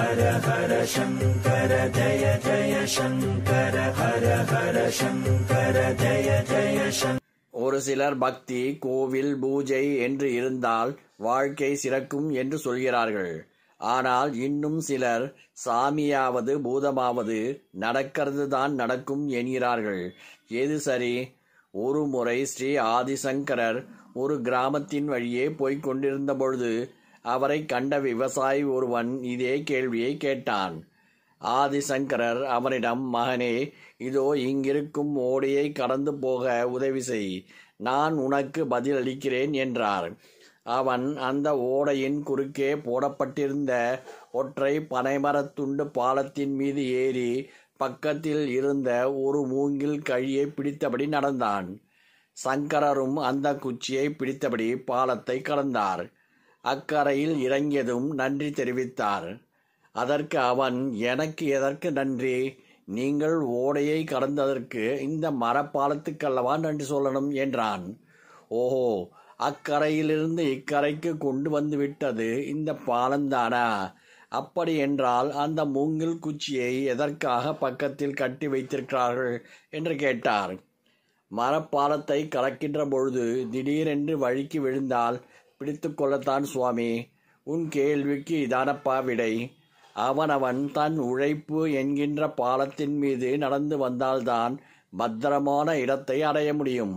ஹர ஹர சங்கர ஜய ஜய சங்கர ஹர ஹர சங்கர ஜய ஜய சங்கர ஒரு சிலர் பக்தி கோவில் பூஜை என்று இருந்தால் வாழ்க்கை சிறக்கும் என்று சொல்கிறார்கள் ஆனால் இன்னும் சிலர் சாமியாவது பூதமாவது நடக்கிறது தான் நடக்கும் என்கிறார்கள் எது சரி ஒரு முறை ஸ்ரீ ஆதிசங்கரர் ஒரு கிராமத்தின் வழியே போய்க் கொண்டிருந்த பொழுது அவரை கண்ட விவசாயி ஒருவன் இதே கேள்வியை கேட்டான் ஆதிசங்கரர் அவனிடம் மகனே இதோ இங்கிருக்கும் ஓடையை கடந்து போக உதவி செய் நான் உனக்கு பதிலளிக்கிறேன் என்றார் அவன் அந்த ஓடையின் குறுக்கே போடப்பட்டிருந்த ஒற்றை பனைமரத் துண்டு பாலத்தின் மீது ஏறி பக்கத்தில் இருந்த ஒரு மூங்கில் கழியை பிடித்தபடி நடந்தான் சங்கரரும் அந்த குச்சியை பிடித்தபடி பாலத்தை கடந்தார் அக்கரையில் இறங்கியதும் நன்றி தெரிவித்தார் அதற்கு அவன் எனக்கு எதற்கு நன்றி நீங்கள் ஓடையை கடந்ததற்கு இந்த மரப்பாலத்துக்கல்லவா நன்றி சொல்லணும் என்றான் ஓஹோ அக்கரையிலிருந்து இக்கரைக்கு கொண்டு வந்து விட்டது இந்த பாலந்தானா அப்படி என்றால் அந்த மூங்கில் குச்சியை எதற்காக பக்கத்தில் கட்டி வைத்திருக்கிறார்கள் என்று கேட்டார் மரப்பாலத்தை கடக்கின்ற பொழுது திடீரென்று வழிக்கு விழுந்தால் பிடித்து கொள்ளத்தான் சுவாமி உன் கேள்விக்கு இதானப்பா விடை அவனவன் தன் உழைப்பு என்கின்ற பாலத்தின் மீது நடந்து வந்தால்தான் பத்திரமான இடத்தை அடைய முடியும்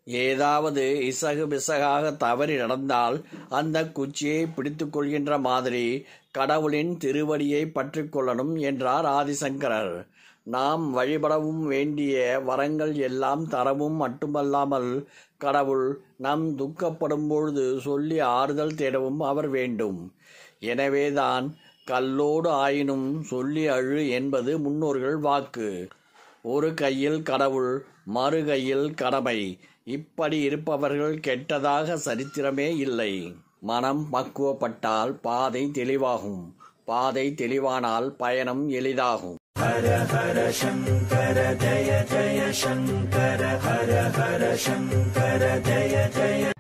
ஏதாவது இசகு பிசகாக தவறி நடந்தால் அந்த குச்சியை பிடித்து கொள்கின்ற மாதிரி கடவுளின் திருவடியை பற்றி கொள்ளணும் என்றார் ஆதிசங்கரர் நாம் வழிபடவும் வேண்டிய வரங்கள் எல்லாம் தரவும் மட்டுமல்லாமல் கடவுள் நம் துக்கப்படும் பொழுது சொல்லி ஆறுதல் தேடவும் அவர் வேண்டும் எனவேதான் கல்லோடு ஆயினும் சொல்லி அழு என்பது முன்னோர்கள் வாக்கு ஒரு கையில் கடவுள் மறு கையில் கடமை இப்படி இருப்பவர்கள் கெட்டதாக சரித்திரமே இல்லை மனம் பக்குவப்பட்டால் பாதை தெளிவாகும் பாதை தெளிவானால் பயணம் எளிதாகும் ஹர ஹர சங்கர ஜய ஜய சங்கர ஹர ஹர சங்கர ஜய ஜய